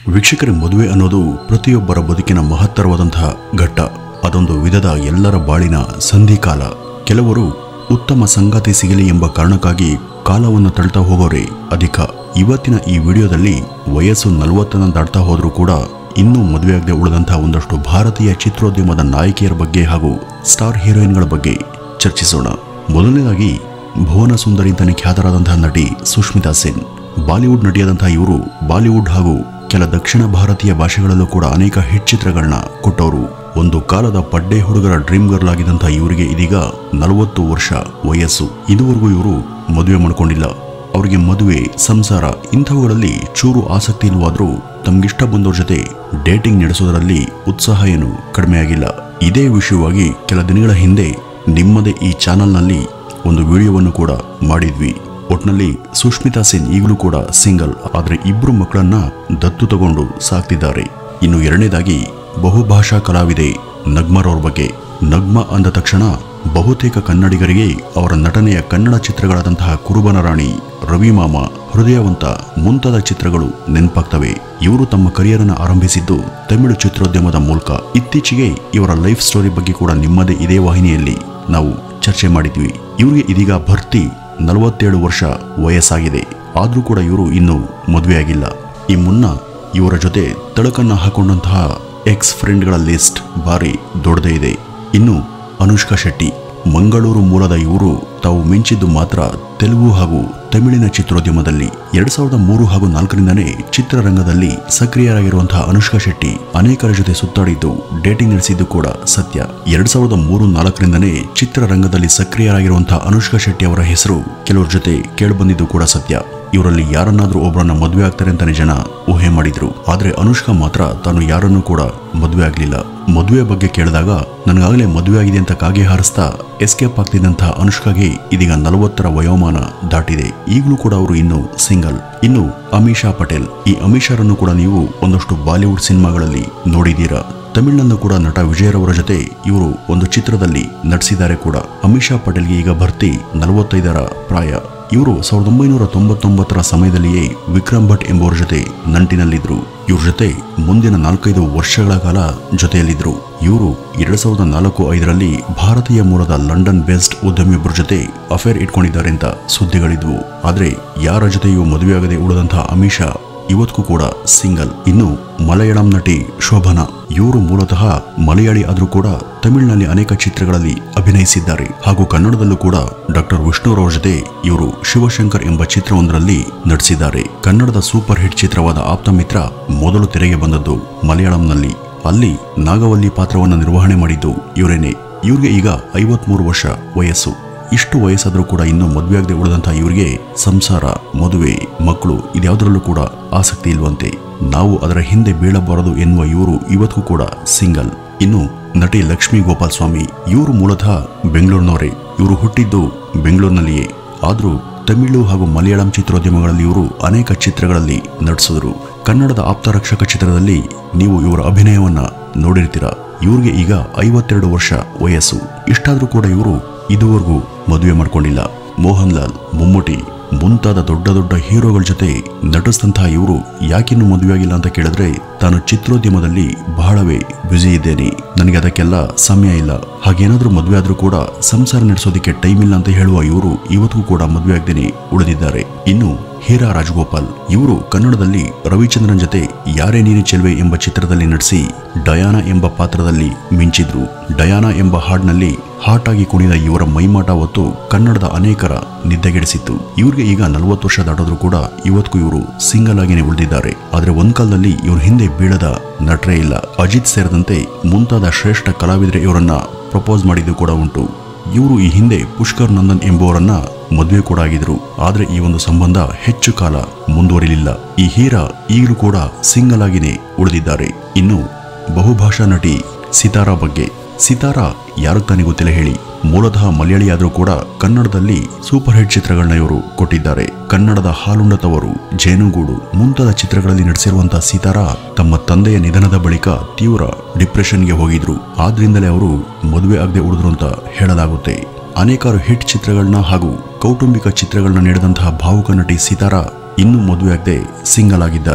ವೀಕ್ಷಕರ ಮದುವೆ ಅನ್ನೋದು ಪ್ರತಿಯೊಬ್ಬರ ಬದುಕಿನ ಮಹತ್ತರವಾದಂತಹ ಘಟ್ಟ ಅದೊಂದು ವಿಧದ ಎಲ್ಲರ ಬಾಳಿನ ಸಂಧಿಕಾಲ ಕೆಲವರು ಉತ್ತಮ ಸಂಗಾತಿ ಸಿಗಲಿ ಎಂಬ ಕಾರಣಕ್ಕಾಗಿ ಕಾಲವನ್ನು ತಳ್ತಾ ಹೋಗೋರೆ ಅಧಿಕ ಇವತ್ತಿನ ಈ ವಿಡಿಯೋದಲ್ಲಿ ವಯಸ್ಸು ನಲವತ್ತನ್ನು ದಾಟ್ತಾ ಹೋದ್ರೂ ಕೂಡ ಇನ್ನೂ ಮದುವೆಯಾಗದೆ ಉಳಿದಂತಹ ಒಂದಷ್ಟು ಭಾರತೀಯ ಚಿತ್ರೋದ್ಯಮದ ನಾಯಕಿಯರ ಬಗ್ಗೆ ಹಾಗೂ ಸ್ಟಾರ್ ಹೀರೋಯಿನ್ಗಳ ಬಗ್ಗೆ ಚರ್ಚಿಸೋಣ ಮೊದಲನೇದಾಗಿ ಭುವನ ಸುಂದರಿ ಅಂತಾನೆ ಖ್ಯಾತರಾದಂತಹ ನಟಿ ಸುಷ್ಮಿತಾ ಸೇನ್ ಬಾಲಿವುಡ್ ನಟಿಯಾದಂತಹ ಇವರು ಬಾಲಿವುಡ್ ಹಾಗೂ ಕೆಲ ದಕ್ಷಿಣ ಭಾರತೀಯ ಭಾಷೆಗಳಲ್ಲೂ ಕೂಡ ಅನೇಕ ಹಿಟ್ ಚಿತ್ರಗಳನ್ನ ಕೊಟ್ಟವರು ಒಂದು ಕಾಲದ ಪಡ್ಡೆ ಹುಡುಗರ ಡ್ರೀಮ್ ಗರ್ಲ್ ಆಗಿದ್ದಂತಹ ಇವರಿಗೆ ಇದೀಗ ನಲವತ್ತು ವರ್ಷ ವಯಸ್ಸು ಇದುವರೆಗೂ ಇವರು ಮದುವೆ ಮಾಡ್ಕೊಂಡಿಲ್ಲ ಅವರಿಗೆ ಮದುವೆ ಸಂಸಾರ ಇಂಥವುಗಳಲ್ಲಿ ಚೂರು ಆಸಕ್ತಿ ಇಲ್ವಾದ್ರೂ ತಮ್ಗಿಷ್ಟ ಬಂದವ್ರ ಜೊತೆ ಡೇಟಿಂಗ್ ನಡೆಸೋದರಲ್ಲಿ ಉತ್ಸಾಹ ಏನು ಕಡಿಮೆಯಾಗಿಲ್ಲ ಇದೇ ವಿಷಯವಾಗಿ ಕೆಲ ದಿನಗಳ ಹಿಂದೆ ನಿಮ್ಮದೇ ಈ ಚಾನಲ್ನಲ್ಲಿ ಒಂದು ವಿಡಿಯೋವನ್ನು ಕೂಡ ಮಾಡಿದ್ವಿ ಒಟ್ನಲ್ಲಿ ಸುಷ್ಮಿತಾ ಸೇನ್ ಈಗಲೂ ಕೂಡ ಸಿಂಗಲ್ ಆದರೆ ಇಬ್ರು ಮಕ್ಕಳನ್ನ ದತ್ತು ತಗೊಂಡು ಸಾಕ್ತಿದ್ದಾರೆ ಇನ್ನು ಎರಡನೇದಾಗಿ ಬಹುಭಾಷಾ ಕಲಾವಿದೆ ನಗ್ಮರವ್ರ ಬಗ್ಗೆ ನಗ್ಮ ಅಂದ ತಕ್ಷಣ ಬಹುತೇಕ ಕನ್ನಡಿಗರಿಗೆ ಅವರ ನಟನೆಯ ಕನ್ನಡ ಚಿತ್ರಗಳಾದಂತಹ ಕುರುಬನ ರಾಣಿ ರವಿಮಾಮ ಹೃದಯವಂತ ಮುಂತಾದ ಚಿತ್ರಗಳು ನೆನಪಾಗ್ತವೆ ಇವರು ತಮ್ಮ ಕರಿಯರ್ ಅನ್ನು ಆರಂಭಿಸಿದ್ದು ತಮಿಳು ಚಿತ್ರೋದ್ಯಮದ ಮೂಲಕ ಇತ್ತೀಚೆಗೆ ಇವರ ಲೈಫ್ ಸ್ಟೋರಿ ಬಗ್ಗೆ ಕೂಡ ನಿಮ್ಮದೇ ಇದೇ ವಾಹಿನಿಯಲ್ಲಿ ನಾವು ಚರ್ಚೆ ಮಾಡಿದ್ವಿ ಇವರಿಗೆ ಇದೀಗ ಭರ್ತಿ ನಲವತ್ತೇಳು ವರ್ಷ ವಯಸ್ಸಾಗಿದೆ ಆದರೂ ಕೂಡ ಇವರು ಇನ್ನೂ ಮದುವೆಯಾಗಿಲ್ಲ ಈ ಮುನ್ನ ಇವರ ಜೊತೆ ತಳಕನ್ನ ಹಾಕೊಂಡಂತಹ ಎಕ್ಸ್ ಫ್ರೆಂಡ್ಗಳ ಲಿಸ್ಟ್ ಭಾರಿ ದೊಡ್ಡದೇ ಇದೆ ಇನ್ನು ಅನುಷ್ಕಾ ಶೆಟ್ಟಿ ಮಂಗಳೂರು ಮೂಲದ ಇವರು ತಾವು ಮಿಂಚಿದ್ದು ಮಾತ್ರ ತೆಲುಗು ಹಾಗೂ ತಮಿಳಿನ ಚಿತ್ರೋದ್ಯಮದಲ್ಲಿ ಎರಡ್ ಸಾವಿರದ ಮೂರು ಹಾಗೂ ನಾಲ್ಕರಿಂದನೇ ಚಿತ್ರರಂಗದಲ್ಲಿ ಸಕ್ರಿಯರಾಗಿರುವಂತಹ ಅನುಷ್ಕಾ ಶೆಟ್ಟಿ ಅನೇಕರ ಜೊತೆ ಸುತ್ತಾಡಿದ್ದು ಡೇಟಿಂಗ್ ನಡೆಸಿದ್ದು ಕೂಡ ಸತ್ಯ ಎರಡ್ ಸಾವಿರದ ಮೂರು ನಾಲ್ಕರಿಂದನೇ ಚಿತ್ರರಂಗದಲ್ಲಿ ಸಕ್ರಿಯರಾಗಿರುವಂತಹ ಅನುಷ್ಕಾ ಶೆಟ್ಟಿ ಅವರ ಹೆಸರು ಕೆಲವರ ಜೊತೆ ಕೇಳಿಬಂದಿದ್ದು ಕೂಡ ಸತ್ಯ ಇವರಲ್ಲಿ ಯಾರನ್ನಾದ್ರೂ ಒಬ್ಬರನ್ನ ಮದುವೆ ಆಗ್ತಾರೆ ಅಂತಾನೆ ಜನ ಊಹೆ ಮಾಡಿದ್ರು ಆದ್ರೆ ಅನುಷ್ಕಾ ಮಾತ್ರ ತಾನು ಯಾರನ್ನೂ ಕೂಡ ಮದುವೆ ಆಗ್ಲಿಲ್ಲ ಮದುವೆ ಬಗ್ಗೆ ಕೇಳಿದಾಗ ನನಗಾಗಲೇ ಮದುವೆ ಆಗಿದೆ ಅಂತ ಕಾಗೆ ಹಾರಿಸ್ತಾ ಎಸ್ಕೇಪ್ ಆಗ್ತಿದ್ದಂತಹ ಅನುಷ್ಕಾಗೆ ಇದೀಗ ನಲವತ್ತರ ವಯೋಮಾನ ದಾಟಿದೆ ಈಗಲೂ ಕೂಡ ಅವರು ಇನ್ನು ಸಿಂಗಲ್ ಇನ್ನು ಅಮೀಷಾ ಪಟೇಲ್ ಈ ಅಮೀಷಾರನ್ನು ಕೂಡ ನೀವು ಒಂದಷ್ಟು ಬಾಲಿವುಡ್ ಸಿನಿಮಾಗಳಲ್ಲಿ ನೋಡಿದ್ದೀರಾ ತಮಿಳಿನಲ್ಲೂ ಕೂಡ ನಟ ವಿಜಯರವರ ಜೊತೆ ಇವರು ಒಂದು ಚಿತ್ರದಲ್ಲಿ ನಟಿಸಿದ್ದಾರೆ ಕೂಡ ಅಮಿಷಾ ಪಟೇಲ್ಗೆ ಈಗ ಭರ್ತಿ ನಲವತ್ತೈದರ ಪ್ರಾಯ ಇವರು ಸಾವಿರದ ಒಂಬೈನೂರ ತೊಂಬತ್ತೊಂಬತ್ತರ ಸಮಯದಲ್ಲಿಯೇ ವಿಕ್ರಮ್ ಭಟ್ ಎಂಬುವರ ಜೊತೆ ನಂಟಿನಲ್ಲಿದ್ರು ಇವ್ರ ಜೊತೆ ಮುಂದಿನ ನಾಲ್ಕೈದು ವರ್ಷಗಳ ಕಾಲ ಜೊತೆಯಲ್ಲಿದ್ರು ಇವರು ಎರಡ್ ಸಾವಿರದ ನಾಲ್ಕು ಐದರಲ್ಲಿ ಭಾರತೀಯ ಮೂಲದ ಲಂಡನ್ ಬೇಸ್ಡ್ ಉದ್ಯಮಿಯೊಬ್ಬರ ಜೊತೆ ಅಫೇರ್ ಇಟ್ಕೊಂಡಿದ್ದಾರೆ ಅಂತ ಸುದ್ದಿಗಳಿದ್ವು ಆದ್ರೆ ಯಾರ ಜೊತೆಯೂ ಮದುವೆಯಾಗದೆ ಉಳಿದಂತಹ ಅಮಿಷಾ ಇವತ್ತಿಗೂ ಕೂಡ ಸಿಂಗಲ್ ಇನ್ನು ಮಲಯಾಳಂ ನಟಿ ಶೋಭನಾ ಇವರು ಮೂಲತಃ ಮಲಯಾಳಿ ಆದರೂ ಕೂಡ ತಮಿಳಿನಲ್ಲಿ ಅನೇಕ ಚಿತ್ರಗಳಲ್ಲಿ ಅಭಿನಯಿಸಿದ್ದಾರೆ ಹಾಗೂ ಕನ್ನಡದಲ್ಲೂ ಕೂಡ ಡಾಕ್ಟರ್ ವಿಷ್ಣುರವ್ರ ಜೊತೆ ಇವರು ಶಿವಶಂಕರ್ ಎಂಬ ಚಿತ್ರವೊಂದರಲ್ಲಿ ನಟಿಸಿದ್ದಾರೆ ಕನ್ನಡದ ಸೂಪರ್ ಹಿಟ್ ಚಿತ್ರವಾದ ಆಪ್ತ ಮಿತ್ರ ಮೊದಲು ತೆರೆಗೆ ಬಂದದ್ದು ಮಲಯಾಳಂನಲ್ಲಿ ಅಲ್ಲಿ ನಾಗವಲ್ಲಿ ಪಾತ್ರವನ್ನು ನಿರ್ವಹಣೆ ಮಾಡಿದ್ದು ಇವರೇನೆ ಇವ್ರಿಗೆ ಈಗ ಐವತ್ಮೂರು ವರ್ಷ ವಯಸ್ಸು ಇಷ್ಟು ವಯಸ್ಸಾದರೂ ಕೂಡ ಇನ್ನೂ ಮದುವೆಯಾಗದೆ ಉಳಿದಂತಹ ಇವರಿಗೆ ಸಂಸಾರ ಮದುವೆ ಮಕ್ಕಳು ಇದ್ಯಾವುದರಲ್ಲೂ ಕೂಡ ಆಸಕ್ತಿ ಇಲ್ವಂತೆ ನಾವು ಅದರ ಹಿಂದೆ ಬೀಳಬಾರದು ಎನ್ನುವ ಇವರು ಇವತ್ತಿಗೂ ಕೂಡ ಸಿಂಗಲ್ ಇನ್ನು ನಟಿ ಲಕ್ಷ್ಮೀ ಗೋಪಾಲ್ ಸ್ವಾಮಿ ಇವರು ಮೂಲತಃ ಬೆಂಗಳೂರಿನವರೇ ಇವರು ಹುಟ್ಟಿದ್ದು ಬೆಂಗಳೂರಿನಲ್ಲಿಯೇ ಆದರೂ ತಮಿಳು ಹಾಗೂ ಮಲಯಾಳಂ ಚಿತ್ರೋದ್ಯಮಗಳಲ್ಲಿ ಇವರು ಅನೇಕ ಚಿತ್ರಗಳಲ್ಲಿ ನಟಿಸಿದರು ಕನ್ನಡದ ಆಪ್ತರಕ್ಷಕ ಚಿತ್ರದಲ್ಲಿ ನೀವು ಇವರ ಅಭಿನಯವನ್ನ ನೋಡಿರ್ತೀರ ಇವ್ರಿಗೆ ಈಗ ಐವತ್ತೆರಡು ವರ್ಷ ವಯಸ್ಸು ಇಷ್ಟಾದರೂ ಕೂಡ ಇವರು ಇದುವರೆಗೂ ಮದುವೆ ಮಾಡ್ಕೊಂಡಿಲ್ಲ ಮೋಹನ್ ಲಾಲ್ ಮಮ್ಮೂಟಿ ಮುಂತಾದ ದೊಡ್ಡ ದೊಡ್ಡ ಹೀರೋಗಳ ಜೊತೆ ನಟಿಸಿದಂತಹ ಇವರು ಯಾಕಿನ್ನೂ ಮದುವೆಯಾಗಿಲ್ಲ ಅಂತ ಕೇಳಿದ್ರೆ ತಾನು ಚಿತ್ರೋದ್ಯಮದಲ್ಲಿ ಬಹಳವೇ ಬ್ಯುಸಿ ಇದ್ದೇನೆ ನನಗೆ ಅದಕ್ಕೆಲ್ಲ ಸಮಯ ಇಲ್ಲ ಹಾಗೇನಾದ್ರೂ ಮದುವೆ ಆದ್ರೂ ಕೂಡ ಸಂಸಾರ ನಡೆಸೋದಕ್ಕೆ ಟೈಮ್ ಇಲ್ಲ ಅಂತ ಹೇಳುವ ಇವರು ಇವತ್ತಿಗೂ ಕೂಡ ಮದುವೆ ಆಗದೇನೆ ಉಳಿದಿದ್ದಾರೆ ಇನ್ನು ಹೀರಾ ರಾಜಗೋಪಾಲ್ ಇವರು ಕನ್ನಡದಲ್ಲಿ ರವಿಚಂದ್ರನ್ ಜೊತೆ ಯಾರೇ ನೀನು ಚೆಲ್ವೆ ಎಂಬ ಚಿತ್ರದಲ್ಲಿ ನಟಿಸಿ ಡಯಾನಾ ಎಂಬ ಪಾತ್ರದಲ್ಲಿ ಮಿಂಚಿದ್ರು ಡಯಾನಾ ಎಂಬ ಹಾಡ್ನಲ್ಲಿ ಹಾಟ್ ಆಗಿ ಕುಣಿದ ಇವರ ಮೈಮಾಟ ಹೊತ್ತು ಕನ್ನಡದ ಅನೇಕರ ನಿದ್ದೆಗೆಡಿಸಿತ್ತು ಇವ್ರಿಗೆ ಈಗ ನಲವತ್ತು ವರ್ಷ ದಾಟೋದ್ರೂ ಕೂಡ ಇವತ್ತಿಗೂ ಇವರು ಸಿಂಗಲ್ ಆಗಿನೇ ಉಳಿದಿದ್ದಾರೆ ಆದ್ರೆ ಒಂದ್ ಕಾಲದಲ್ಲಿ ಇವ್ರ ಹಿಂದೆ ಬೀಳದ ನಟರೇ ಇಲ್ಲ ಅಜಿತ್ ಸೇರಿದಂತೆ ಮುಂತಾದ ಶ್ರೇಷ್ಠ ಕಲಾವಿದರೆ ಇವರನ್ನ ಪ್ರಪೋಸ್ ಮಾಡಿದ್ದು ಕೂಡ ಉಂಟು ಇವರು ಈ ಹಿಂದೆ ಪುಷ್ಕರ್ ನಂದನ್ ಎಂಬುವರನ್ನ ಮದುವೆ ಕೂಡ ಆಗಿದ್ರು ಆದ್ರೆ ಈ ಒಂದು ಸಂಬಂಧ ಹೆಚ್ಚು ಕಾಲ ಮುಂದುವರಿಲಿಲ್ಲ ಈ ಹೀರಾ ಈಗಲೂ ಕೂಡ ಸಿಂಗಲ್ ಆಗಿನೇ ಉಳಿದಿದ್ದಾರೆ ಇನ್ನು ಬಹುಭಾಷಾ ನಟಿ ಸಿತಾರಾ ಬಗ್ಗೆ ಸಿತಾರಾ ಯಾರು ತಾನೇ ಗೊತ್ತಿಲ್ಲ ಹೇಳಿ ಮೂಲತಃ ಮಲಯಾಳಿ ಆದರೂ ಕೂಡ ಕನ್ನಡದಲ್ಲಿ ಸೂಪರ್ ಹಿಟ್ ಚಿತ್ರಗಳನ್ನ ಇವರು ಕೊಟ್ಟಿದ್ದಾರೆ ಕನ್ನಡದ ಹಾಲುಂಡತವರು ಜೇನುಗೂಡು ಮುಂತಾದ ಚಿತ್ರಗಳಲ್ಲಿ ನಟಿಸಿರುವಂತಹ ಸಿತಾರಾ ತಮ್ಮ ತಂದೆಯ ನಿಧನದ ಬಳಿಕ ತೀವ್ರ ಡಿಪ್ರೆಷನ್ಗೆ ಹೋಗಿದ್ರು ಆದ್ರಿಂದಲೇ ಅವರು ಮದುವೆ ಆಗದೆ ಉಳಿದ್ರು ಅಂತ ಹೇಳಲಾಗುತ್ತೆ ಅನೇಕಾರು ಹಿಟ್ ಚಿತ್ರಗಳನ್ನ ಹಾಗೂ ಕೌಟುಂಬಿಕ ಚಿತ್ರಗಳನ್ನ ನೀಡಿದಂತಹ ಭಾವುಕ ನಟಿ ಸಿತಾರಾ ಇನ್ನೂ ಮದುವೆಯಾಗದೆ ಸಿಂಗಲ್ ಆಗಿದ್ದಾರೆ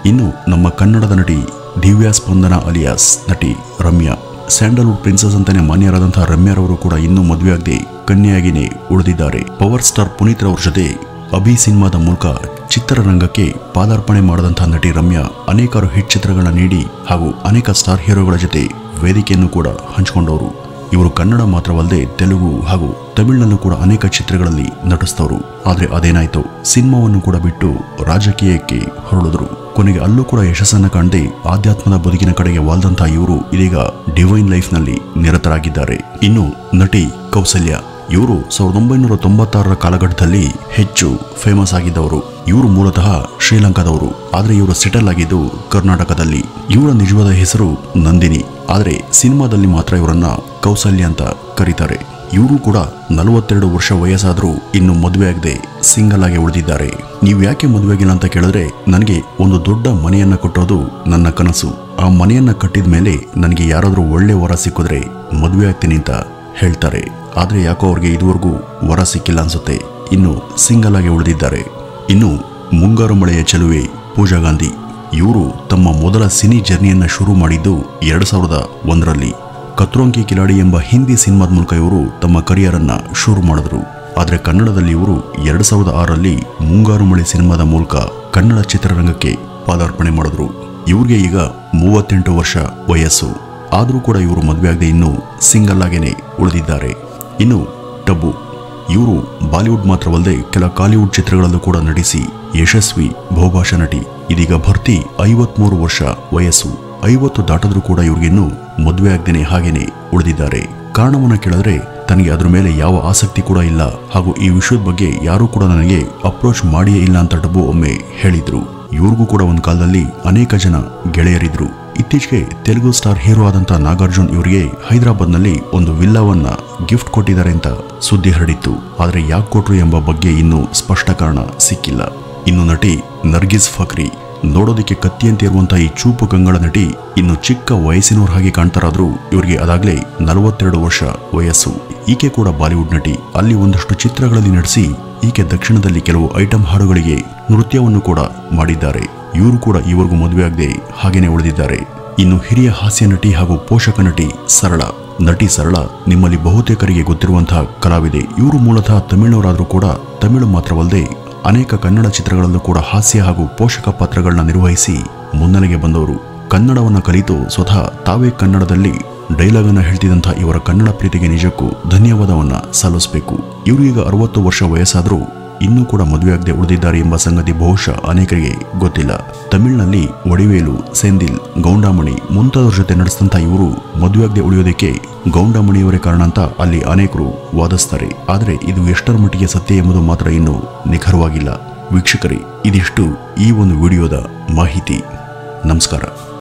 ಇನ್ನು ನಮ್ಮ ಕನ್ನಡದ ನಟಿ ದಿವ್ಯಾ ಸ್ಪಂದನ ಅಲಿಯಾಸ್ ನಟಿ ರಮ್ಯಾ ಸ್ಯಾಂಡಲ್ವುಡ್ ಪ್ರಿನ್ಸಸ್ ಅಂತಾನೆ ಮಾನ್ಯರಾದಂತಹ ರಮ್ಯಾರವರು ಕೂಡ ಇನ್ನೂ ಮದುವೆಯಾಗದೆ ಕನ್ಯೆಯಾಗಿನೇ ಉಳಿದಿದ್ದಾರೆ ಪವರ್ ಸ್ಟಾರ್ ಪುನೀತ್ ರವ್ರ ಜೊತೆ ಅಭಿ ಸಿನಿಮಾದ ಮೂಲಕ ಚಿತ್ರರಂಗಕ್ಕೆ ಪಾದಾರ್ಪಣೆ ಮಾಡಿದಂತಹ ನಟಿ ರಮ್ಯಾ ಅನೇಕಾರು ಹಿಟ್ ಚಿತ್ರಗಳನ್ನ ನೀಡಿ ಹಾಗೂ ಅನೇಕ ಸ್ಟಾರ್ ಹೀರೋಗಳ ಜೊತೆ ವೇದಿಕೆಯನ್ನು ಕೂಡ ಹಂಚಿಕೊಂಡವರು ಇವರು ಕನ್ನಡ ಮಾತ್ರವಲ್ಲದೆ ತೆಲುಗು ಹಾಗೂ ತಮಿಳಿನಲ್ಲೂ ಕೂಡ ಅನೇಕ ಚಿತ್ರಗಳಲ್ಲಿ ನಟಿಸ್ತವರು ಆದರೆ ಅದೇನಾಯ್ತು ಸಿನಿಮಾವನ್ನು ಕೂಡ ಬಿಟ್ಟು ರಾಜಕೀಯಕ್ಕೆ ಹೊರಳಿದ್ರು ಕೊನೆಗೆ ಅಲ್ಲೂ ಕೂಡ ಯಶಸ್ಸನ್ನ ಕಾಣದೆ ಆಧ್ಯಾತ್ಮದ ಬದುಕಿನ ಕಡೆಗೆ ವಾಲ್ದಂತಹ ಇವರು ಇದೀಗ ಡಿವೈನ್ ಲೈಫ್ನಲ್ಲಿ ನಿರತರಾಗಿದ್ದಾರೆ ಇನ್ನು ನಟಿ ಕೌಸಲ್ಯ ಇವರು ಸಾವಿರದ ಒಂಬೈನೂರ ತೊಂಬತ್ತಾರರ ಕಾಲಘಟ್ಟದಲ್ಲಿ ಹೆಚ್ಚು ಫೇಮಸ್ ಆಗಿದ್ದವರು ಇವರು ಮೂಲತಃ ಶ್ರೀಲಂಕಾದವರು ಆದರೆ ಇವರು ಸೆಟಲ್ ಆಗಿದ್ದು ಕರ್ನಾಟಕದಲ್ಲಿ ಇವರ ನಿಜವಾದ ಹೆಸರು ನಂದಿನಿ ಆದರೆ ಸಿನಿಮಾದಲ್ಲಿ ಮಾತ್ರ ಇವರನ್ನ ಕೌಸಲ್ಯ ಅಂತ ಕರೀತಾರೆ ಇವರು ಕೂಡ ನಲವತ್ತೆರಡು ವರ್ಷ ವಯಸ್ಸಾದರೂ ಇನ್ನು ಮದುವೆಯಾಗದೆ ಸಿಂಗಲ್ ಆಗಿ ಉಳಿದಿದ್ದಾರೆ ನೀವು ಯಾಕೆ ಮದುವೆಯಾಗಿಲ್ಲ ಅಂತ ಕೇಳಿದ್ರೆ ನನಗೆ ಒಂದು ದೊಡ್ಡ ಮನೆಯನ್ನ ಕಟ್ಟೋದು ನನ್ನ ಕನಸು ಆ ಮನೆಯನ್ನ ಕಟ್ಟಿದ ಮೇಲೆ ನನಗೆ ಯಾರಾದರೂ ಒಳ್ಳೆ ವರ ಸಿಕ್ಕಿದ್ರೆ ಮದುವೆ ಆಗ್ತೀನಿ ಅಂತ ಹೇಳ್ತಾರೆ ಆದರೆ ಯಾಕೋ ಅವ್ರಿಗೆ ಇದುವರೆಗೂ ವರ ಸಿಕ್ಕಿಲ್ಲ ಅನ್ಸುತ್ತೆ ಇನ್ನು ಸಿಂಗಲ್ ಆಗಿ ಉಳಿದಿದ್ದಾರೆ ಇನ್ನು ಮುಂಗಾರು ಮಳೆಯ ಚೆಲುವೆ ಪೂಜಾ ಗಾಂಧಿ ಇವರು ತಮ್ಮ ಮೊದಲ ಸಿನಿ ಜರ್ನಿಯನ್ನ ಶುರು ಮಾಡಿದ್ದು ಎರಡು ಸಾವಿರದ ಒಂದರಲ್ಲಿ ಕತ್ರೋಂಕಿ ಕಿಲಾಡಿ ಎಂಬ ಹಿಂದಿ ಸಿನಿಮಾದ ಮೂಲಕ ಇವರು ತಮ್ಮ ಕರಿಯರ್ ಅನ್ನ ಶುರು ಮಾಡಿದ್ರು ಆದರೆ ಕನ್ನಡದಲ್ಲಿ ಇವರು ಎರಡು ಸಾವಿರದ ಆರರಲ್ಲಿ ಮುಂಗಾರು ಮಳೆ ಸಿನಿಮಾದ ಮೂಲಕ ಕನ್ನಡ ಚಿತ್ರರಂಗಕ್ಕೆ ಪಾದಾರ್ಪಣೆ ಮಾಡಿದ್ರು ಇವ್ರಿಗೆ ಈಗ ಮೂವತ್ತೆಂಟು ವರ್ಷ ವಯಸ್ಸು ಆದರೂ ಕೂಡ ಇವರು ಮದುವೆಯಾಗದೆ ಇನ್ನೂ ಸಿಂಗಲ್ ಆಗೇನೆ ಉಳಿದಿದ್ದಾರೆ ಇನ್ನು ಟಬ್ಬು ಇವರು ಬಾಲಿವುಡ್ ಮಾತ್ರವಲ್ಲದೆ ಕೆಲ ಕಾಲಿವುಡ್ ಚಿತ್ರಗಳಲ್ಲೂ ಕೂಡ ನಟಿಸಿ ಯಶಸ್ವಿ ಬಹುಭಾಷಾ ನಟಿ ಇದೀಗ ಭರ್ತಿ ಐವತ್ಮೂರು ವರ್ಷ ವಯಸ್ಸು ಐವತ್ತು ದಾಟದ್ರೂ ಕೂಡ ಇವ್ರಿಗಿನ್ನೂ ಮದುವೆ ಆಗ್ದೇನೆ ಹಾಗೇನೆ ಉಳಿದಿದ್ದಾರೆ ಕಾರಣವನ್ನ ಕೇಳಿದ್ರೆ ತನಗೆ ಅದ್ರ ಮೇಲೆ ಯಾವ ಆಸಕ್ತಿ ಕೂಡ ಇಲ್ಲ ಹಾಗೂ ಈ ವಿಷಯದ ಬಗ್ಗೆ ಯಾರೂ ಕೂಡ ನನಗೆ ಅಪ್ರೋಚ್ ಮಾಡಿಯೇ ಇಲ್ಲ ಅಂತ ಡಬ್ಬು ಒಮ್ಮೆ ಹೇಳಿದ್ರು ಇವ್ರಿಗೂ ಕೂಡ ಒಂದು ಕಾಲದಲ್ಲಿ ಅನೇಕ ಜನ ಗೆಳೆಯರಿದ್ರು ಇತ್ತೀಚೆಗೆ ತೆಲುಗು ಸ್ಟಾರ್ ಹೀರೋ ಆದಂತ ನಾಗಾರ್ಜುನ್ ಇವರಿಗೆ ಹೈದರಾಬಾದ್ನಲ್ಲಿ ಒಂದು ವಿಲ್ಲಾವನ್ನ ಗಿಫ್ಟ್ ಕೊಟ್ಟಿದ್ದಾರೆ ಅಂತ ಸುದ್ದಿ ಹರಡಿತ್ತು ಆದರೆ ಯಾಕೆ ಕೊಟ್ರು ಎಂಬ ಬಗ್ಗೆ ಇನ್ನೂ ಸ್ಪಷ್ಟ ಕಾರಣ ಸಿಕ್ಕಿಲ್ಲ ಇನ್ನು ನಟಿ ನರ್ಗಿಸ್ ಫಕ್ರಿ ನೋಡೋದಕ್ಕೆ ಕತ್ತಿಯಂತೆ ಇರುವಂತಹ ಈ ಚೂಪು ಕಂಗಳ ನಟಿ ಇನ್ನು ಚಿಕ್ಕ ವಯಸ್ಸಿನವ್ರ ಹಾಗೆ ಕಾಣ್ತಾರಾದ್ರೂ ಇವರಿಗೆ ಅದಾಗ್ಲೇ ನಲವತ್ತೆರಡು ವರ್ಷ ವಯಸ್ಸು ಈಕೆ ಕೂಡ ಬಾಲಿವುಡ್ ನಟಿ ಅಲ್ಲಿ ಒಂದಷ್ಟು ಚಿತ್ರಗಳಲ್ಲಿ ನಟಿಸಿ ಈಕೆ ದಕ್ಷಿಣದಲ್ಲಿ ಕೆಲವು ಐಟಂ ಹಾಡುಗಳಿಗೆ ನೃತ್ಯವನ್ನು ಕೂಡ ಮಾಡಿದ್ದಾರೆ ಇವರು ಕೂಡ ಇವರಿಗೂ ಮದುವೆಯಾಗದೆ ಹಾಗೇನೆ ಉಳಿದಿದ್ದಾರೆ ಇನ್ನು ಹಿರಿಯ ಹಾಸ್ಯ ನಟಿ ಹಾಗೂ ಪೋಷಕ ನಟಿ ಸರಳ ನಟಿ ಸರಳ ನಿಮ್ಮಲ್ಲಿ ಬಹುತೇಕರಿಗೆ ಗೊತ್ತಿರುವಂತಹ ಕಲಾವಿದೆ ಇವರು ಮೂಲತಃ ತಮಿಳಿನವರಾದರೂ ಕೂಡ ತಮಿಳು ಮಾತ್ರವಲ್ಲದೆ ಅನೇಕ ಕನ್ನಡ ಚಿತ್ರಗಳಲ್ಲೂ ಕೂಡ ಹಾಸ್ಯ ಹಾಗೂ ಪೋಷಕ ಪಾತ್ರಗಳನ್ನ ನಿರ್ವಹಿಸಿ ಮುನ್ನೆಲೆಗೆ ಬಂದವರು ಕನ್ನಡವನ್ನ ಕಲಿತು ಸ್ವತಃ ತಾವೇ ಕನ್ನಡದಲ್ಲಿ ಡೈಲಾಗ್ ಅನ್ನ ಹೇಳ್ತಿದ್ದಂಥ ಇವರ ಕನ್ನಡ ಪ್ರೀತಿಗೆ ನಿಜಕ್ಕೂ ಧನ್ಯವಾದವನ್ನ ಸಲ್ಲಿಸಬೇಕು ಇವರು ಈಗ ಅರವತ್ತು ವರ್ಷ ವಯಸ್ಸಾದರೂ ಇನ್ನೂ ಕೂಡ ಮದುವೆಯಾಗದೆ ಉಳಿದಿದ್ದಾರೆ ಎಂಬ ಸಂಗತಿ ಬಹುಶಃ ಅನೇಕರಿಗೆ ಗೊತ್ತಿಲ್ಲ ತಮಿಳಿನಲ್ಲಿ ಒಡಿವೇಲು ಸೆಂದಿಲ್ ಗೌಂಡಾಮಣಿ ಮುಂತಾದವ್ರ ಜೊತೆ ನಡೆಸಿದಂಥ ಇವರು ಮದುವೆಯಾಗದೆ ಉಳಿಯೋದಕ್ಕೆ ಗೌಂಡಾಮಣಿಯವರೇ ಕಾರಣ ಅಂತ ಅಲ್ಲಿ ಅನೇಕರು ವಾದಿಸ್ತಾರೆ ಆದರೆ ಇದು ಎಷ್ಟರ ಮಟ್ಟಿಗೆ ಸತ್ಯ ಎಂಬುದು ಮಾತ್ರ ಇನ್ನೂ ನಿಖರವಾಗಿಲ್ಲ ವೀಕ್ಷಕರೇ ಇದಿಷ್ಟು ಈ ಒಂದು ವಿಡಿಯೋದ ಮಾಹಿತಿ ನಮಸ್ಕಾರ